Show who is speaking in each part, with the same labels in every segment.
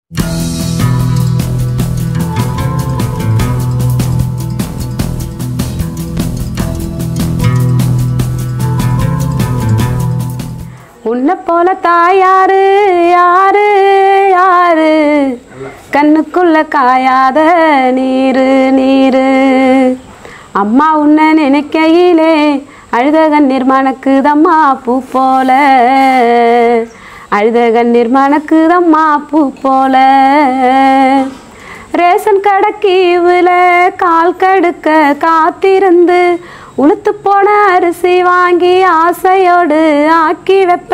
Speaker 1: உன்னை போல தாயாரு யாரு யாரு கண்ணுக்குள்ள காயாத நீரு நீரு அம்மா உன்னை நினைக்கையிலே அழுத கண்ணீர் மணக்குதம்மா பூ போல அழுத கண்ணீர் மணக்குதம்மா பூ போல ரேஷன் கடைக்கீவில் கால் கடுக்க காத்திருந்து உளுத்து போன அரிசி வாங்கி ஆசையோடு ஆக்கி வைப்ப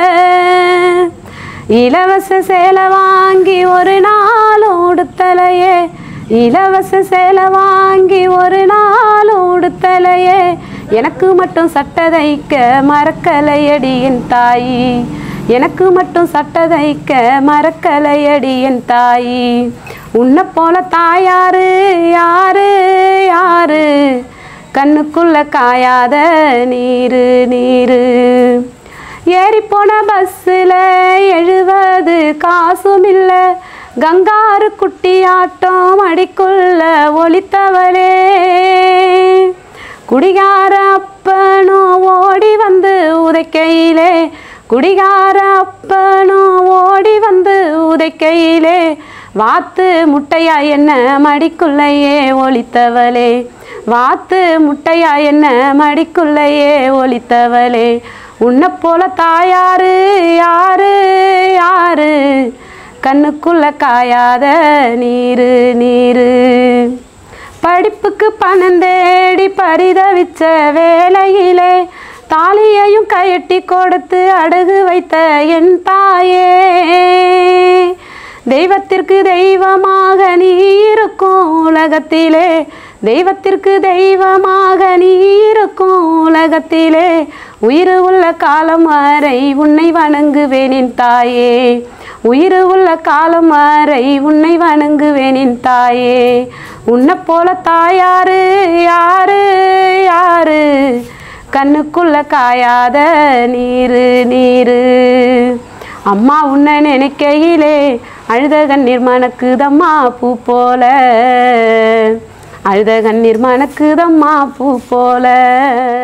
Speaker 1: இலவச சேலை வாங்கி ஒரு நாள் உடுத்தலையே இலவச சேலை வாங்கி ஒரு நாள் உடுத்தலையே எனக்கு மட்டும் சட்டை தைக்க மறக்கலையடி என் தாயி எனக்கு மட்டும் சட்டை தைக்க மறக்கலையடி என் தாயி உன்னை போல தாயாரு யாரு யாரு கண்ணுக்குள்ள காயாத நீரு நீரு ஏறி போன பஸ்ஸில் எழுவது காசும் இல்லை கங்காரு குட்டி ஆட்டம் அடிக்குள்ள ஒளித்தவளே குடிகார அப்பனும் ஓடி வந்து உதைக்கையிலே குடிகார அப்பனும் ஓடி வந்து உதைக்கையிலே வாத்து முட்டையா என்ன மடிக்குள்ளையே ஒளித்தவளே வாத்து முட்டையா என்ன மடிக்குள்ளையே ஒளித்தவளே உன்னை போல தாயாரு யாரு யாரு கண்ணுக்குள்ள காயாத நீரு நீரு படிப்புக்கு பணம் தேடி பரிதவிச்ச வேலையிலே தாலியையும் கயட்டி கொடுத்து அடகு வைத்த என் தாயே தெய்வத்திற்கு தெய்வமாக நீ இருக்கும் உலகத்திலே தெய்வத்திற்கு தெய்வமாக நீ இருக்கும் உலகத்திலே உயிர் உள்ள காலம் வரை உன்னை வணங்குவேனின் தாயே உயிர் உள்ள காலம் வரை உன்னை வணங்குவேனின் தாயே உன்னை போல தாயாரு யாரு யாரு கண்ணுக்குள்ள காயாத நீரு நீரு அம்மா உன்னை நினைக்கையிலே அழுத கண்ணீர் மணக்குதம்மா பூ போல அழுத கண்ணீர் மணக்குதம்மா பூ போல